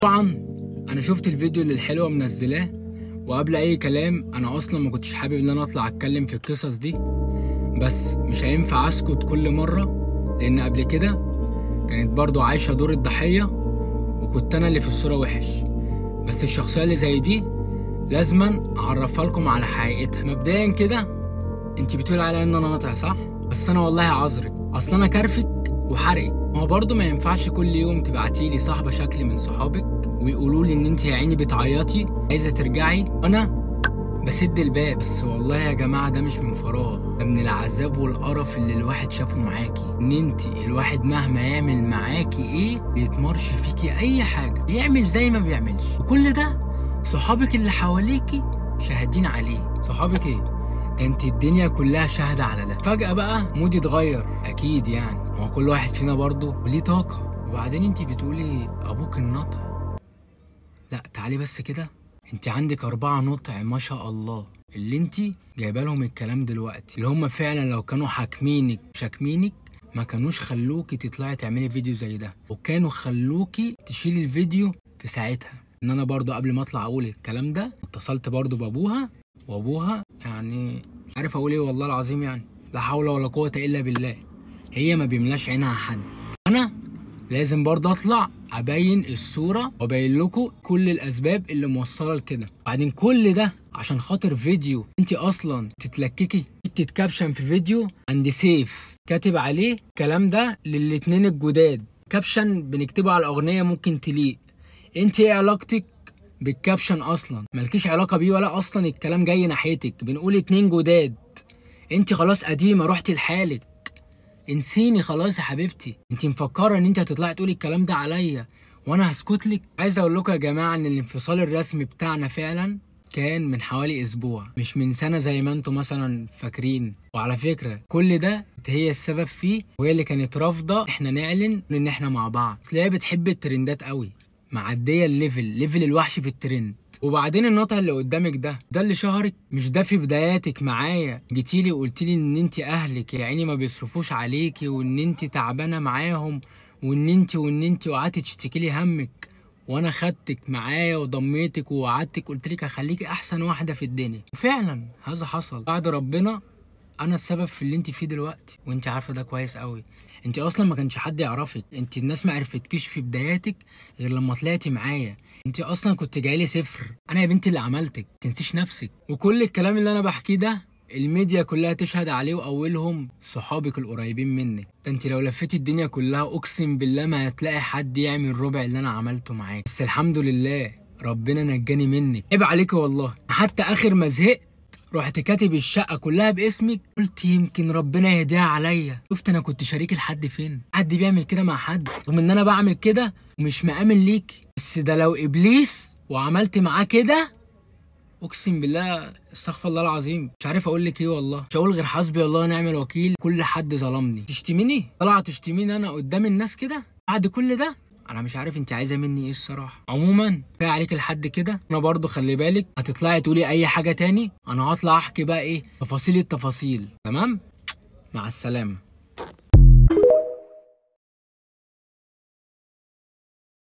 طبعا انا شفت الفيديو اللي الحلوه منزلاه وقبل اي كلام انا اصلا ما كنتش حابب ان انا اطلع اتكلم في القصص دي بس مش هينفع اسكت كل مره لان قبل كده كانت برضو عايشه دور الضحيه وكنت انا اللي في الصوره وحش بس الشخصيه اللي زي دي لازما اعرفها لكم على حقيقتها مبدئيا كده انت بتقول عليا ان انا ناطع صح بس انا والله عذرك اصل انا كرفك وحرقك ما هو برضه ما ينفعش كل يوم تبعتيلي صاحبه شكل من صحابك ويقولوا لي ان انت يا عيني بتعيطي عايزه ترجعي وانا بسد الباب بس والله يا جماعه ده مش من فراغ ده من العذاب والقرف اللي الواحد شافه معاكي ان انت الواحد مهما يعمل معاكي ايه بيتمرش فيكي اي حاجه يعمل زي ما بيعملش وكل ده صحابك اللي حواليكي شاهدين عليه صحابك ايه ده انت الدنيا كلها شاهدة على ده فجأة بقى مودي اتغير اكيد يعني ما هو كل واحد فينا برضه وليه طاقة وبعدين انت بتقولي ابوك النطع لا تعالي بس كده انت عندك اربعة نطع ما شاء الله اللي انت جايبه لهم الكلام دلوقتي اللي هم فعلا لو كانوا حاكمينك شاكمينك ما كانوش خلوكي تطلعي تعملي فيديو زي ده وكانوا خلوكي تشيلي الفيديو في ساعتها ان انا برضو قبل ما اطلع اقول الكلام ده اتصلت برضو بابوها وابوها يعني مش عارف اقول ايه والله العظيم يعني لا حول ولا قوه الا بالله هي ما بيملاش عينها حد انا لازم برضه اطلع ابين الصوره وابين لكم كل الاسباب اللي موصله لكده بعدين كل ده عشان خاطر فيديو انت اصلا تتلككي تتكابشن في فيديو عند سيف كاتب عليه الكلام ده للاتنين الجداد كابشن بنكتبه على الاغنيه ممكن تليق انت ايه علاقتك بالكابشن اصلا مالكيش علاقه بيه ولا اصلا الكلام جاي ناحيتك بنقول اتنين جداد انت خلاص قديمه رحتي لحالك انسيني خلاص يا حبيبتي انت مفكره ان انت هتطلعي تقولي الكلام ده عليا وانا هسكت لك عايز اقول لكم يا جماعه ان الانفصال الرسمي بتاعنا فعلا كان من حوالي اسبوع مش من سنه زي ما انتم مثلا فاكرين وعلى فكره كل ده هي السبب فيه وهي اللي كانت رافضه احنا نعلن ان احنا مع بعض اصل هي بتحب الترندات قوي معديه الليفل ليفل الوحش في الترند وبعدين النطع اللي قدامك ده ده اللي شهرك مش ده في بداياتك معايا جيتيلي وقلتيلي ان انت اهلك يا عيني ما بيصرفوش عليكي وان انت تعبانه معاهم وان انت وان انت وقعدتي تشتكي لي همك وانا خدتك معايا وضميتك ووعدتك قلت لك هخليكي احسن واحده في الدنيا وفعلا هذا حصل بعد ربنا انا السبب في اللي انت فيه دلوقتي وانت عارفه ده كويس قوي انت اصلا ما كانش حد يعرفك انت الناس ما عرفتكيش في بداياتك غير لما طلعتي معايا انت اصلا كنت جايلي صفر انا يا بنتي اللي عملتك تنسيش نفسك وكل الكلام اللي انا بحكيه ده الميديا كلها تشهد عليه واولهم صحابك القريبين منك ده انت لو لفيتي الدنيا كلها اقسم بالله ما هتلاقي حد يعمل ربع اللي انا عملته معاك بس الحمد لله ربنا نجاني منك عيب عليكي والله حتى اخر ما زهقت رحت كاتب الشقه كلها باسمك قلت يمكن ربنا يهديها عليا شفت انا كنت شريك لحد فين حد بيعمل كده مع حد رغم ان انا بعمل كده ومش مآمن ليك بس ده لو ابليس وعملت معاه كده اقسم بالله استغفر الله العظيم مش عارف اقول لك ايه والله مش هقول غير حسبي الله ونعم الوكيل كل حد ظلمني تشتميني طلع تشتميني انا قدام الناس كده بعد كل ده انا مش عارف انت عايزه مني ايه الصراحه عموما كفايه عليك لحد كده انا برضو خلي بالك هتطلعي تقولي اي حاجه تاني انا هطلع احكي بقى ايه تفاصيل التفاصيل تمام مع السلامه